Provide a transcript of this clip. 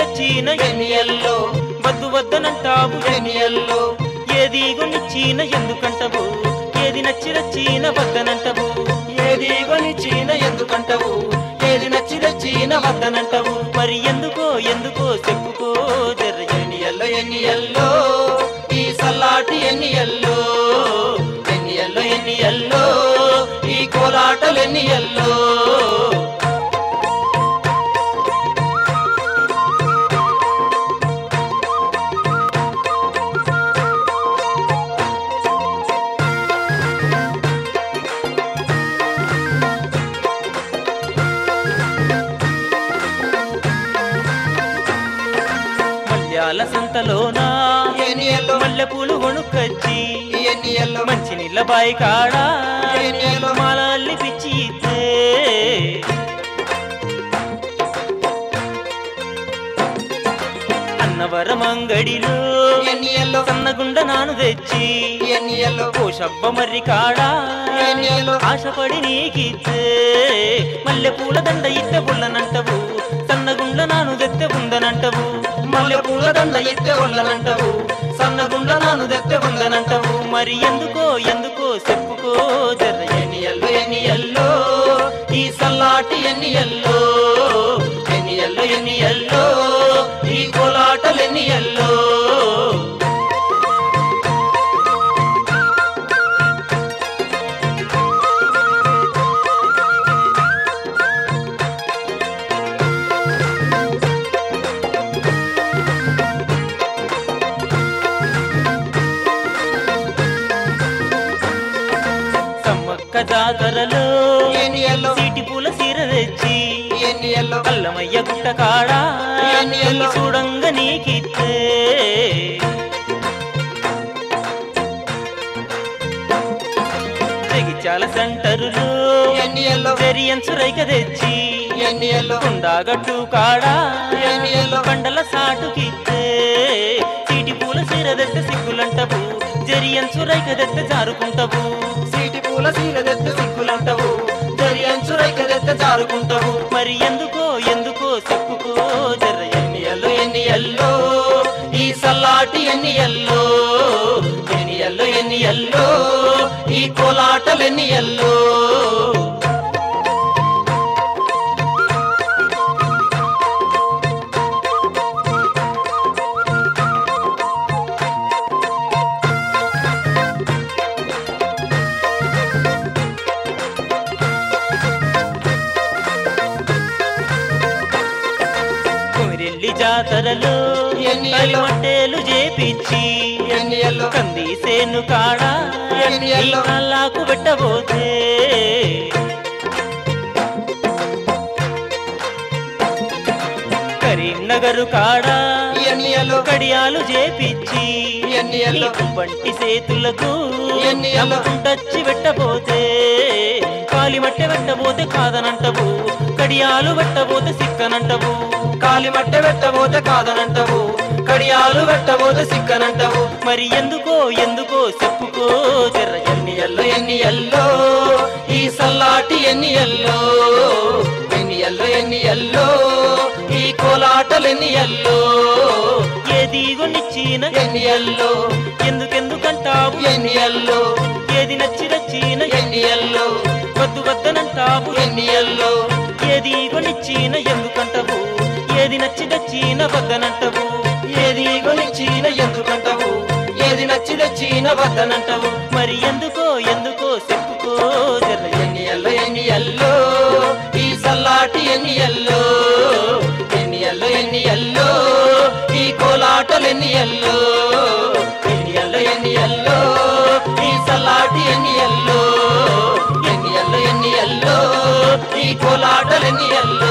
నచ్చిరచ్చీన ఎన్నియల్లో వద్దు వద్దనంటావు ఎన్నియల్లో ఏది కొనిచ్చీన ఎందుకంటవు ఏది నచ్చిరచ్చీన వద్దనంటవు ఏది కొని చీన ఎందుకంటవు ఏది నచ్చి తెచ్చిన వద్దనంటవు మరి ఎందుకో ఎందుకో చెప్పుకో జర ఎన్నియల్లో ఎన్నియల్లో ఈ సల్లాటి ఎన్నియల్లో ఎన్నియల్లో ఎన్నియల్లో ఈ కోలాటలు ఎన్నియల్లో మల్యాల సంతలోనా ఎన్నియల్లో మల్లెపూలు కొనుక్కొచ్చి ఎన్నియల్లో మంచి నీళ్ళ బాయి కాడా ఎన్నియల్లో మాలల్లి పిచ్చి ఇస్తే అన్నవరం అంగడిలో ఎన్నియల్లో సన్నగుండ నాను తెచ్చి ఎన్నియల్లో ఓ శబ్బ మర్రి కాడా ఎన్నియల్లో ఆశపడి నీకిచ్చే మల్లె పూల దండ ఇట్టె పుల్లనంటవు సన్నగుండ్ల నాను దెత్తె ఉందనంటవు మల్లె పూల దండ ఎత్తే ఉండనంటవు సన్నగుండ నాను దెత్తే ఉండనంటవు మరి ఎందుకో ఎందుకో చెప్పుకో జర ఎన్నియల్లో ఎన్నియల్లో ఈ సల్లాటి ఎన్నియల్లో ఎన్నియల్లో ఎన్నియల్లో ఈ కోలాటలు ఎన్నియల్లో సమ్మక్క జాతరలో ఎన్నియల్లో సీటి పూల సీర తెచ్చి ఎన్నియల్లో అల్లమయ్య గుట్ట కాడా ఎన్నియల్లో చూడంగ నీకిచ్చే జగిత్యాల సెంటరులో ఎన్నియల్లో వెరియన్స్ రైక తెచ్చి ఎన్నియల్లో కుండాగట్టు కాడా ఎన్నియల్లో కండల సాటుకిచ్చే సీటి పూల సీర దెత్త సిగ్గులంటవు జరియన్స్ రైక దెత్త జారుకుంటవు సీటి పూల సీల దెత్త సిగ్గులంటవు దరియంచు రైక దెత్త జారుకుంటవు మరి ఎందుకో ఎందుకో చెప్పుకో జర ఎన్నియల్లో ఎన్నియల్లో ఈ సల్లాటి ఎన్నియల్లో ఎన్నియల్లో ఎన్నియల్లో ఈ కోలాటలు ఎన్నియల్లో కుమిరెల్లి జాతరలో ఎన్నియల్లో కలిమంటేలు చేపిచ్చి ఎన్నియల్లో కంది సేను కాడా ఎన్నియల్లో కళ్ళాకు పెట్టబోతే కరీంనగరు కాడా ఎన్నియల్లో కడియాలు చేపిచ్చి ఎన్నియల్లో వంటి సేతులకు ఎన్నియల్లో టచ్చి పెట్టబోతే కాలిమట్టె పెట్టబోతే కాదనంటవు కడియాలు పెట్టబోతే సిక్కనంటవు కాలిమట్టె పెట్టబోతే కాదనంటవు కడియాలు పెట్టబోతే సిక్కనంటవు మరి ఎందుకో ఎందుకో చెప్పుకో జర్ర ఎన్నియల్లో ఎన్నియల్లో ఈ సల్లాటి ఎన్నియల్లో ఎన్నియల్లో ఎన్నియల్లో ఈ కోలాటలు ఎన్నియల్లో ఏది కొనిచ్చిన ఎన్నియల్లో ఎందుకెందుకంటావు ఎన్నియల్లో ఏది నచ్చి నచ్చిన ఎన్నియల్లో వద్దు వద్దనంటావు ఎన్నియల్లో ఏది కొనిచ్చిన ఎందుకంటావు ఏది నచ్చి నచ్చిన వద్దనంటావు ఏది కొనిచ్చిన ఎందుకంటవు ఏది నచ్చి తెచ్చిన వద్దనంటవు మరి ఎందుకో ఎందుకో చెప్పుకో జర్ర ఎన్నియల్లో ఎన్నియల్లో ఈ సల్లాటి ఎన్నియల్లో ఎన్నియల్లో ఎన్నియల్లో ఈ కోలాటలు ఎన్నియల్లో ఎన్నియల్లో ఎన్నియల్లో ఈ సల్లాటి ఎన్నియల్లో ఎన్నియల్లో ఎన్నియల్లో ఈ కోలాటలు ఎన్నియల్లో